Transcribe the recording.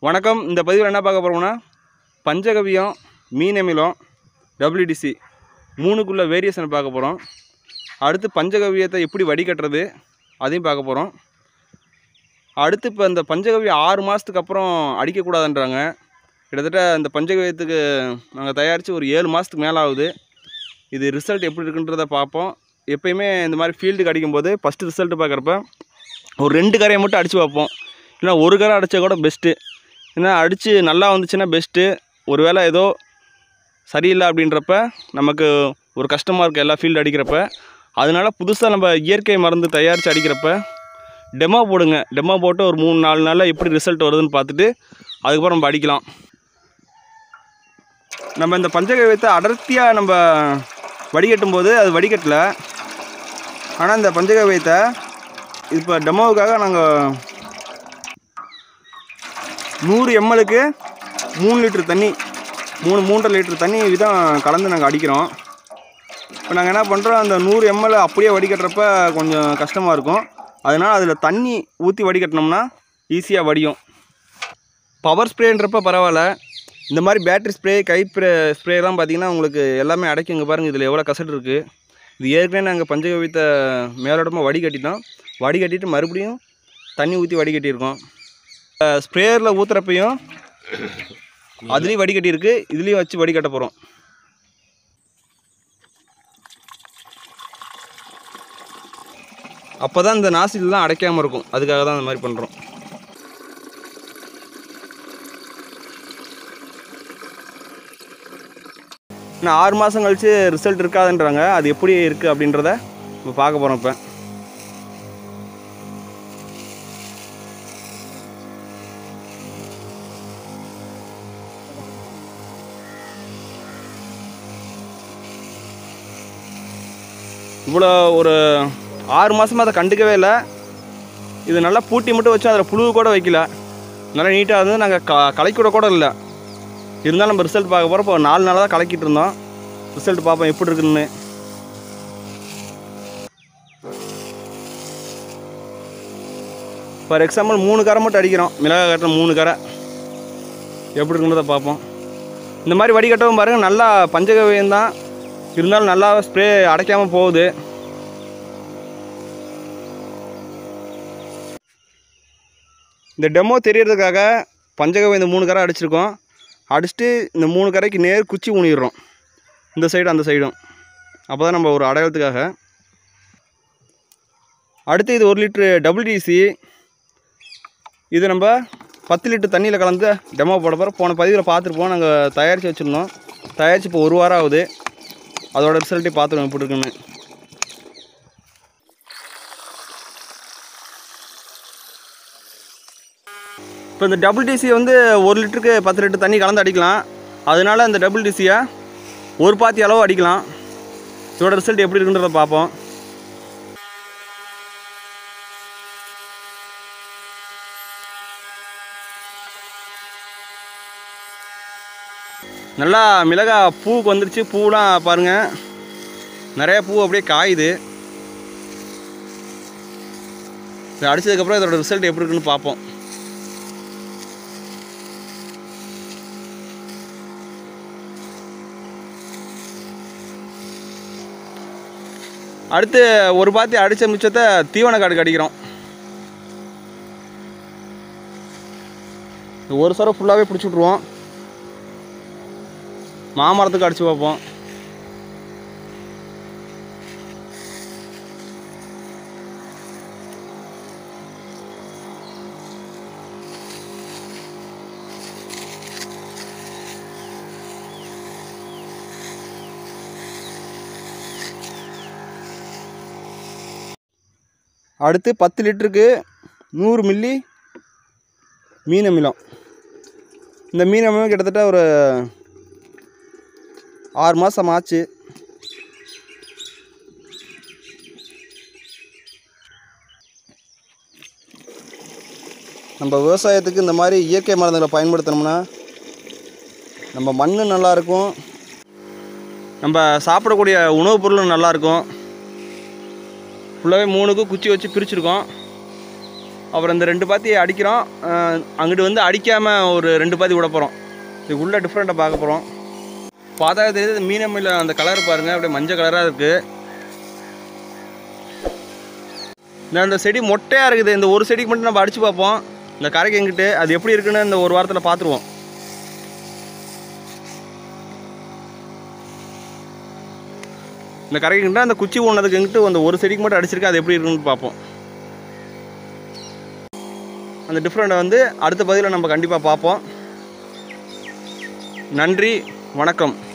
வணக்கம் இந்த பதிவில் என்ன பார்க்க போகிறோம்னா பஞ்சகவியம் மீன் அமிலம் டபிள்யூடிசி மூணுக்குள்ள வேரியேஷன் பார்க்க போகிறோம் அடுத்து பஞ்சகவியத்தை எப்படி வடிகட்டுறது அதையும் பார்க்க போகிறோம் அடுத்து இப்போ இந்த பஞ்சகவியம் ஆறு மாதத்துக்கு அப்புறம் அடிக்கக்கூடாதுன்றாங்க கிட்டத்தட்ட இந்த பஞ்சகவியத்துக்கு நாங்கள் தயாரித்து ஒரு ஏழு மாதத்துக்கு மேலே ஆகுது இது ரிசல்ட் எப்படி இருக்குன்றதை பார்ப்போம் எப்பயுமே இந்த மாதிரி ஃபீல்டுக்கு அடிக்கும்போது ஃபஸ்ட்டு ரிசல்ட் பார்க்குறப்ப ஒரு ரெண்டு கரையை மட்டும் அடித்து பார்ப்போம் இல்லைனா ஒரு கரை அடித்தா கூட பெஸ்ட்டு ஏன்னா அடித்து நல்லா வந்துச்சுன்னா பெஸ்ட்டு ஒருவேளை ஏதோ சரியில்லை அப்படின்றப்ப நமக்கு ஒரு கஷ்டமாக இருக்குது எல்லா ஃபீல்டு அடிக்கிறப்ப அதனால புதுசாக நம்ம இயற்கை மருந்து தயாரித்து அடிக்கிறப்ப டெமோ போடுங்க டெமோ போட்டு ஒரு மூணு நாலு நாளில் எப்படி ரிசல்ட் வருதுன்னு பார்த்துட்டு அதுக்கப்புறம் நம்ம அடிக்கலாம் நம்ம இந்த பஞ்சகவியத்தை அடர்த்தியாக நம்ம வடிகட்டும் போது அது வடிகட்டல ஆனால் இந்த பஞ்சகவியத்தை இப்போ டெமோவுக்காக நாங்கள் நூறு எம்எலுக்கு மூணு லிட்டர் தண்ணி மூணு மூன்றரை லிட்டர் தண்ணி விதம் கலந்து நாங்கள் அடிக்கிறோம் இப்போ நாங்கள் என்ன பண்ணுறோம் அந்த நூறு எம்எல் அப்படியே வடிகட்டுறப்ப கொஞ்சம் கஷ்டமாக இருக்கும் அதனால் அதில் தண்ணி ஊற்றி வடிகட்டினோம்னா ஈஸியாக வடியும் பவர் ஸ்ப்ரேன்றப்ப பரவாயில்ல இந்த மாதிரி பேட்டரி ஸ்ப்ரே கை ஸ்ப்ரே ஸ்ப்ரேலாம் பார்த்தீங்கன்னா உங்களுக்கு எல்லாமே அடைக்குங்க பாருங்கள் இதில் எவ்வளோ கசடு இருக்குது இது ஏற்கனவே நாங்கள் பஞ்சகவியத்தை மேலோட்டமாக வடிகட்டிட்டோம் வடிகட்டிட்டு மறுபடியும் தண்ணி ஊற்றி வடிகட்டியிருக்கோம் ஸ்ப்ரேயரில் ஊற்றுறப்பையும் அதுலேயும் வடிகட்டியிருக்கு இதுலேயும் வச்சு வடிகட்ட போகிறோம் அப்போ தான் இந்த நாசிலெலாம் அடைக்காமல் இருக்கும் அதுக்காக தான் இந்த மாதிரி பண்ணுறோம் இன்னும் ஆறு மாதம் கழித்து ரிசல்ட் இருக்காதுன்றாங்க அது எப்படி இருக்குது அப்படின்றத இப்போ பார்க்க போகிறோம் இப்போ இவ்வளோ ஒரு ஆறு மாதமாக அதை கண்டுக்கவே இல்லை இது நல்லா பூட்டி மட்டும் வச்சு அதில் புழு கூட வைக்கல நல்லா நீட்டாக இருந்து நாங்கள் க கலைக்கூட கூட இல்லை இருந்தாலும் நம்ம ரிசல்ட் பார்க்க போகிறோம் இப்போ நாலு நாளாக தான் கலக்கிட்டு இருந்தோம் ரிசல்ட் பார்ப்போம் எப்படி இருக்குன்னு ஃபார் எக்ஸாம்பிள் மூணு கரை மட்டும் அடிக்கிறோம் மிளகாய் கட்டுற மூணு கரை எப்படி இருக்குன்றதை பார்ப்போம் இந்த மாதிரி வடிகட்டவும் பாருங்கள் நல்லா பஞ்சகவியம் தான் இருந்தாலும் நல்லா ஸ்ப்ரே அடைக்காமல் போகுது இந்த டெமோ தெரியறதுக்காக பஞ்சகவியம் இந்த மூணு கரை அடிச்சிருக்கோம் அடிச்சுட்டு இந்த மூணு கரைக்கு நேர் குச்சி ஊனிடுறோம் இந்த சைடு அந்த சைடும் அப்போ தான் நம்ம ஒரு அடையாளத்துக்காக அடுத்து இது ஒரு லிட்ரு டபிள்யூடிசி இது நம்ம பத்து லிட்டர் தண்ணியில் கலந்து டெமோ போட போகிறோம் போன பதிவில் பார்த்துருப்போம் நாங்கள் தயாரித்து வச்சுருந்தோம் தயாரித்து இப்போ ஒரு வாரம் ஆகுது அதோட ரிசல்ட்டே பார்த்துருவோம் எப்படி இருக்குன்னு இப்போ இந்த டபுள் டிசி வந்து ஒரு லிட்டருக்கு பத்து லிட்டர் தண்ணி கலந்து அடிக்கலாம் அதனால இந்த டபுள் டிசியை ஒரு பாத்தி அளவு அடிக்கலாம் இதோட ரிசல்ட் எப்படி இருக்குன்றத பார்ப்போம் நல்லா மிளகா பூவுக்கு வந்துருச்சு பூலாம் பாருங்கள் நிறைய பூ அப்படியே காயுது இது அடித்ததுக்கப்புறம் இதோட ரிசல்ட் எப்படி இருக்குன்னு பார்ப்போம் அடுத்து ஒரு பாத்தி அடித்த மிச்சத்தை தீவன காடுக்கு அடிக்கிறோம் ஒரு சரம் ஃபுல்லாகவே பிடிச்சி விட்ருவோம் மாமரத்துக்கு அடித்து பார்ப்போம் அடுத்து பத்து லிட்டருக்கு நூறு மில்லி மீன் அமிலம் இந்த மீன் அமிலம் கிட்டத்தட்ட ஒரு ஆறு மாதம் ஆச்சு நம்ம விவசாயத்துக்கு இந்த மாதிரி இயற்கை மருந்துகளை பயன்படுத்தினோம்னா நம்ம மண் நல்லாயிருக்கும் நம்ம சாப்பிடக்கூடிய உணவுப் பொருளும் நல்லாயிருக்கும் ஃபுல்லாகவே மூணுக்கும் குச்சி வச்சு பிரிச்சிருக்கோம் அப்புறம் இந்த ரெண்டு பாத்தி அடிக்கிறோம் அஹ், அங்கிட்டு வந்து அடிக்காமல் ஒரு ரெண்டு பாத்தி விட போகிறோம் இது உள்ள டிஃப்ரெண்ட்டை பார்க்க போகிறோம் பார்த்தா தெரியுது மீனமில் அந்த கலர் பாருங்கள் அப்படியே மஞ்சள் கலராக இருக்குது இந்த அந்த செடி மொட்டையாக இருக்குது இந்த ஒரு செடிக்கு மட்டும் நம்ம அடித்து பார்ப்போம் இந்த கரைக்கு எங்கிட்டு அது எப்படி இருக்குன்னு இந்த ஒரு வாரத்தில் பார்த்துருவோம் இந்த கரைக்குங்கிட்ட அந்த குச்சி ஊனதுக்கு எங்கிட்டு அந்த ஒரு செடிக்கு மட்டும் அடிச்சிருக்கு அது எப்படி இருக்குன்னு பார்ப்போம் அந்த டிஃப்ரெண்ட்டை வந்து அடுத்த பதிவில் நம்ம கண்டிப்பாக பார்ப்போம் நன்றி வணக்கம்